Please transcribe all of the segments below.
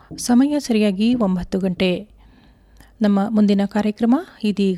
ಸಮಯ ಸರಿಯಾಗಿ ಒಂಬತ್ತು ಗಂಟೆ ನಮ್ಮ ಮುಂದಿನ ಕಾರ್ಯಕ್ರಮ ಇದೀಗ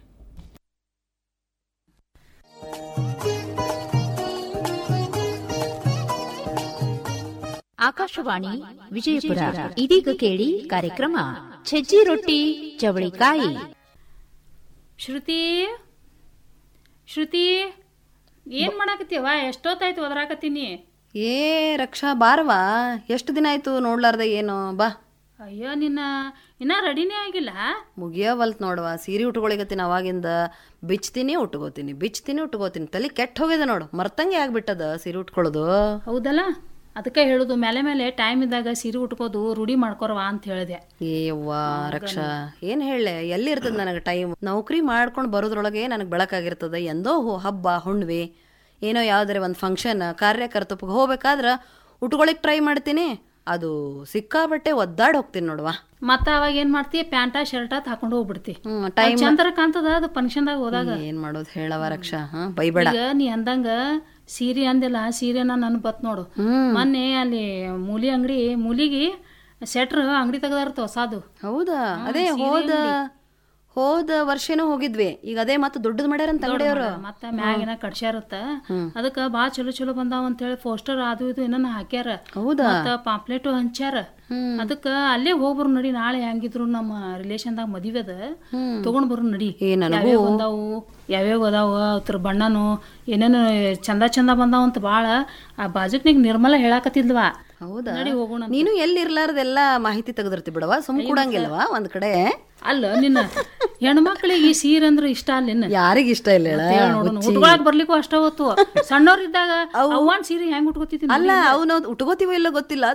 ಆಕಾಶವಾಣಿ ವಿಜಯಪುರ ಇದೀಗ ಕೇಳಿ ಕಾರ್ಯಕ್ರಮ ಸಜ್ಜಿ ರೊಟ್ಟಿ ಚವಳಿಕಾಯಿ ಶ್ರುತಿ ಶ್ರುತಿ ಏನ್ ಮಾಡಾಕತ್ತೀವ ಎಷ್ಟೊತ್ತಾಯ್ತು ಒದರಾಕತ್ತೀನಿ ಏ ರಕ್ಷಾ ಬಾರವಾ ಎಷ್ಟು ದಿನ ಆಯ್ತು ನೋಡ್ಲಾರ್ದೆ ಏನು ಬಾ ಅಯ್ಯೋ ನಿನ್ನ ಇನ್ನ ರೆಡಿನೇ ಆಗಿಲ್ಲ ಮುಗಿಯವಲ್ತ್ ನೋಡವಾ ಸೀರೆ ಉಟ್ಕೊಳಿಗತ್ತೀನಿ ಅವಾಗಿಂದ ಬಿಚ್ತೀನಿ ಉಟ್ಕೋತೀನಿ ಬಿಚ್ತೀನಿ ಉಟ್ಕೋತೀನಿ ತಲೆ ಕೆಟ್ಟ ಹೋಗಿದೆ ನೋಡು ಮರ್ತಂಗೆ ಆಗ್ಬಿಟ್ಟದ ಸೀರೆ ಉಟ್ಕೊಳ್ಳೋದು ಹೌದಲ್ಲ ಅದಕ್ಕೆ ಹೇಳುದು ಮೇಲೆ ಮೇಲೆ ಟೈಮ್ ಇದ್ದಾಗ ಸೀರೆ ಉಟ್ಕೋದು ರೂಢಿ ಮಾಡ್ಕೊರವ ಅಂತ ಹೇಳಿದೆ ಏವ್ವಾ ರಕ್ಷಾ ಏನ್ ಹೇಳೆ ಎಲ್ಲಿ ಇರ್ತದ ನನಗೆ ಟೈಮ್ ನೌಕರಿ ಮಾಡ್ಕೊಂಡು ಬರೋದ್ರೊಳಗೆ ನನಗೆ ಬೆಳಕಾಗಿರ್ತದ ಎಂದೋ ಹೋ- ಹಬ್ಬ ಹುಣ್ಣಿಮೆ ಏನೋ ಯಾವ್ದಾರೆ ಒಂದು ಫಂಕ್ಷನ್ ಕಾರ್ಯಕರ್ತಪ್ಪ ಹೋಗ್ಬೇಕಾದ್ರ ಉಟ್ಕೊಳಿಕ್ ಟ್ರೈ ಮಾಡ್ತೀನಿ ಅದು ಸಿಕ್ಕಾಬಟ್ಟೆ ಒದ್ದಾಡ್ ಹೋಗ್ತೀನಿ ನೋಡುವ ಮತ್ತ ಅವಾಗ ಏನ್ ಮಾಡ್ತಿ ಪ್ಯಾಂಟ ಶರ್ಟ ಹಾಕೊಂಡು ಹೋಗ್ಬಿಡ್ತಿ ಹ್ಮ್ ಅದ್ ಚಂದರ ಕಾಣ್ತದ ಅದು ಫಂಕ್ಷನ್ದಾಗ ಹೋದಾಗ ಏನ್ ಮಾಡೋದು ಹೇಳವ ರಕ್ಷಾ ಹಾ ಬೈಬೇಡ ಈಗ ನೀ ಅಂದಂಗ ಸೀರೆ ಅಂದಿಲ್ಲ ಸೀರೆನ ನನ್ ಬತ್ ನೋಡು ಮೊನ್ನೆ ಅಲ್ಲಿ ಮೂಲಿ ಅಂಗಡಿ ಮೂಲಿಗಿ ಸೆಟ್ರ್ ಅಂಗಡಿ ತೆಗ್ದಾರತ ಹೊಸಾದು ಹೌದಾ ಅದೇ ಹೋದ ಹೋದ ವರ್ಷನೂ ಹೋಗಿದ್ವಿ ಈಗ ಅದೇ ಮತ್ತೆ ದೊಡ್ಡದ್ ಮಾಡ್ಯಾರಂತ ಅಂಗಡಿಯವರು ಮತ್ತ ಮ್ಯಾಗಿನ ಕಡ್ಸ್ಯಾರತ್ತ ಅದಕ್ಕ ಬಾಳ ಚಲೋ ಚಲೋ ಬಂದಾವ ಅಂತ ಹೇಳಿ ಪೋಸ್ಟರ್ ಅದು ಇದು ಏನ ಹಾಕ್ಯಾರ ಹೌದಾ ಮತ್ತ ಪಾಂಪ್ಲೆಟ್ ಹಂಚ್ಯಾರ ಅದಕ್ಕ ಅಲ್ಲೇ ಹೋಗ್ಬರು ನಡಿ ನಾಳೆ ಹೆಂಗಿದ್ರು ನಮ್ಮ ರಿಲೇಷನ್ದಾಗ ಮದುವೆ ಅದ ತಗೊಂಡ್ ಬರು ನಡಿ ಏ ನನಗೂ ಯಾವ್ಯಾವ ಬಂದಾವು ಯಾವ್ಯಾವ ಅದಾವ ಅದ್ರ ಬಣ್ಣನು ಏನೇನು ಚಂದ ಚಂದ ಬಂದಾವ ಅಂತ ಬಾಳ ಆ ಬಾಜುಕ್ನಿಗ್ ನಿರ್ಮಲ ಹೇಳಾಕತ್ತಿದ್ವಾ ಹೌದಾ ನಡಿ ಹೋಗೋಣ ನೀನು ಎಲ್ಲಿ ಇರ್ಲಾರ್ದೆಲ್ಲ ಮಾಹಿತಿ ತೆಗೆದಿರ್ತಿ ಬಿಡವ ಸುಮ್ ಕೂಡಂಗಿಲ್ಲವಾ ಒಂದ್ ಕಡೆ ಅಲ್ಲ ನಿನ್ನ ಹೆಣ್ಮಕ್ಳಿಗೆ ಈ ಸೀರೆ ಅಂದ್ರೆ ಇಷ್ಟ ಅಲ್ಲ ಯಾರಿಗ ಇಷ್ಟ ಇಲ್ಲ ಹೇಳ ಹೇಳ ನೋಡೋಣ ಉಟ್ಕೊಳಕ್ ಬರ್ಲಿಕ್ಕೂ ಅಷ್ಟ ಹೊತ್ತು ಸಣ್ಣವ್ರಿದ್ದಾಗ ಅವ್ವನ್ ಸೀರೆ ಹೆಂಗ್ ಉಟ್ಕೋತಿದ್ದೀನಿ ಅಲ್ಲ ಅವನು ಉಟ್ಕೋತೀವೋ ಇಲ್ಲೋ ಗೊತ್ತಿಲ್ಲ